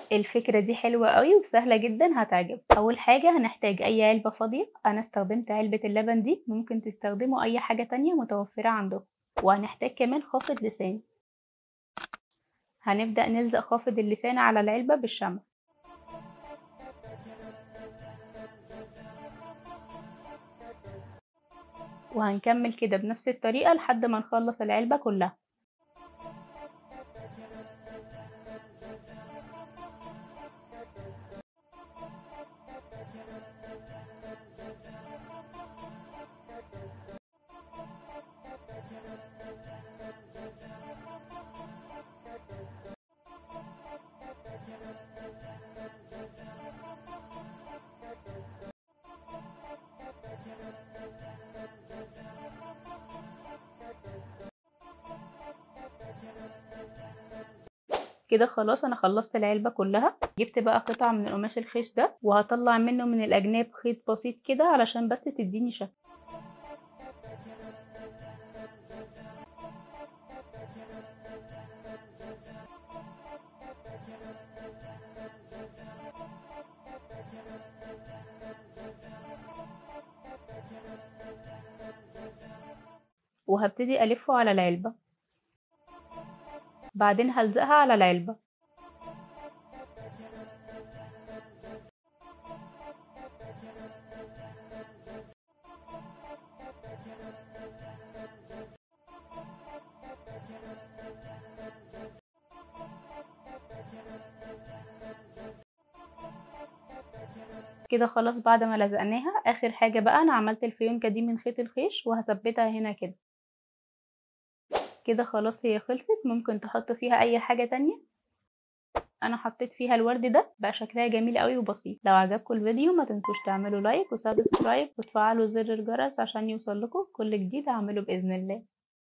الفكرة دي حلوة قوي وسهلة جدا هتعجبك أول حاجة هنحتاج أي علبة فاضية أنا استخدمت علبة اللبن دي ممكن تستخدموا أي حاجة تانية متوفرة عندكم وهنحتاج كمان خافض لسان هنبدأ نلزق خافض اللسان على العلبة بالشمع وهنكمل كده بنفس الطريقة لحد ما نخلص العلبة كلها كده خلاص انا خلصت العلبة كلها جبت بقى قطعة من القماش الخيش ده وهطلع منه من الاجناب خيط بسيط كده علشان بس تديني شكل وهبتدي ألفه على العلبة بعدين هلزقها على العلبة كده خلاص بعد ما لزقناها اخر حاجة بقى انا عملت الفيونكة دي من خيط الخيش وهثبتها هنا كده كده خلاص هي خلصت ممكن تحط فيها اي حاجة تانية انا حطيت فيها الورد ده بقى شكلها جميل قوي وبسيط لو عجبكم الفيديو ما تنسوش تعملوا لايك وسبسكرايب وتفعلوا زر الجرس عشان يوصل لكم كل جديد هعمله باذن الله